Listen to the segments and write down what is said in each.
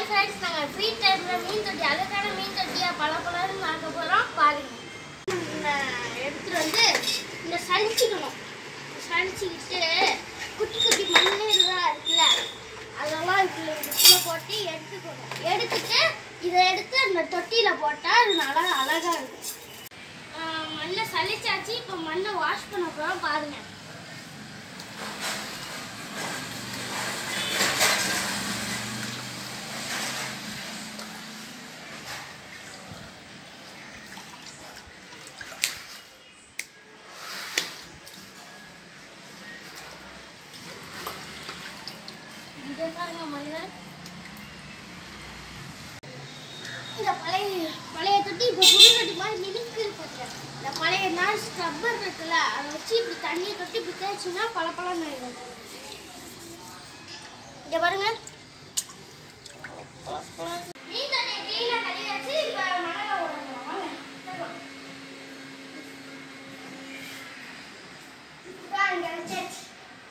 Friends நாங்கள் free டைமில் மீன் தொட்டி அழகான மீன் தொட்டியாக பல பலன்னு பார்க்க போகிறோம் பாருங்க எடுத்துகிட்டு வந்து இந்த சலிச்சுக்கணும் சலிச்சுக்கிட்டு குட்டி குட்டி மண்ணெல்லாம் இருக்குல்ல அதெல்லாம் இப்படி இதுக்குள்ள போட்டு எடுத்துக்கணும் எடுத்துட்டு இதை எடுத்து அந்த தொட்டியில் போட்டால் அது நல்லா அழகாக இருக்கும் ஆஹ் மண்ணை சலிச்சாச்சு இப்போ மண்ணை வாஷ் பண்ண போகிறோம் பாருங்கள் இதை பாருங்க மண்ணை இந்த பழைய பழைய தொட்டி இப்போ புது தொட்டி மாதிரி மினுக்கு இருக்கு இந்த பழைய நாள் ஸ்க்ரப்பர் இருக்குல்ல அதை வச்சு இப்படி தண்ணியை தொட்டி இப்படி தேய்ச்சின்னா பல பழம் ஆயிடும் இங்க பாருங்க மீன் தண்ணியை clean ஆ கழுவியாச்சு, இப்ப மணலை போடணும். வாங்க. இதோ இங்க வச்சாச்சு.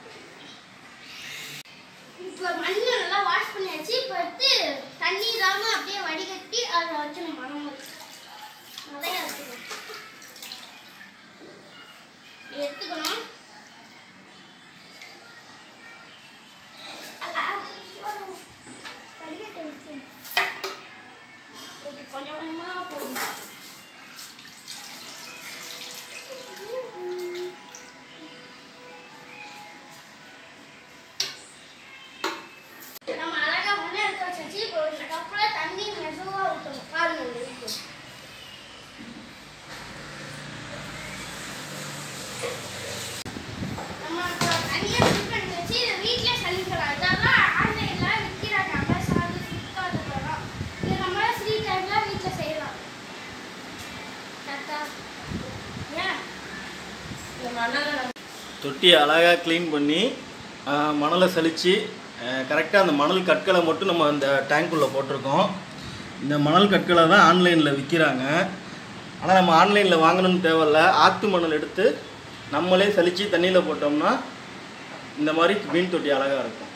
இப்போ மண்ணை நல்லா வாஷ் பண்ணியாச்சு இப்போ எடுத்து தண்ணி இல்லாமல் அப்படியே வடிகட்டி அதில் வைக்கணும் மரம் வச்சு நிறைய எடுத்துக்கணும் இப்படி எடுத்துக்கணும் வடிகட்ட வச்சு இப்படி கொஞ்சம் கொஞ்சமாக போடணும் நம்ம அழகா முன்னே எடுத்து வச்சாச்சு இப்போ இந்த கப்புல தண்ணி மெதுவா ஊற்றணும் பாருங்க இந்த வீடியோ நம்ம இப்போ தண்ணியை ஃபில் பண்ணி வச்சு இதை வீட்டிலே சலிக்கலாம் இதெல்லாம் ஆன்லைனில் விற்கிறாங்க அமேசான் ஃப்ளிப்கார்ட்லாம் இது நம்ம ஃப்ரீ டைமில் வீட்டில் செய்யலாம் கரெக்டா ஏன் தொட்டியை அழகாக க்ளீன் பண்ணி ஆ, மணலை சலித்து கரெக்டாக அந்த மணல் கற்களை மட்டும் நம்ம அந்த டேங்க்குள்ளே போட்டிருக்கோம் இந்த மணல் கற்களை தான் ஆன்லைனில் விற்கிறாங்க ஆனால் நம்ம ஆன்லைனில் வாங்கணும்னு தேவையில்ல ஆற்று மணல் எடுத்து நம்மளே சலித்து தண்ணியில் போட்டோம்னா இந்த மாதிரி மீன் தொட்டி அழகாக இருக்கும்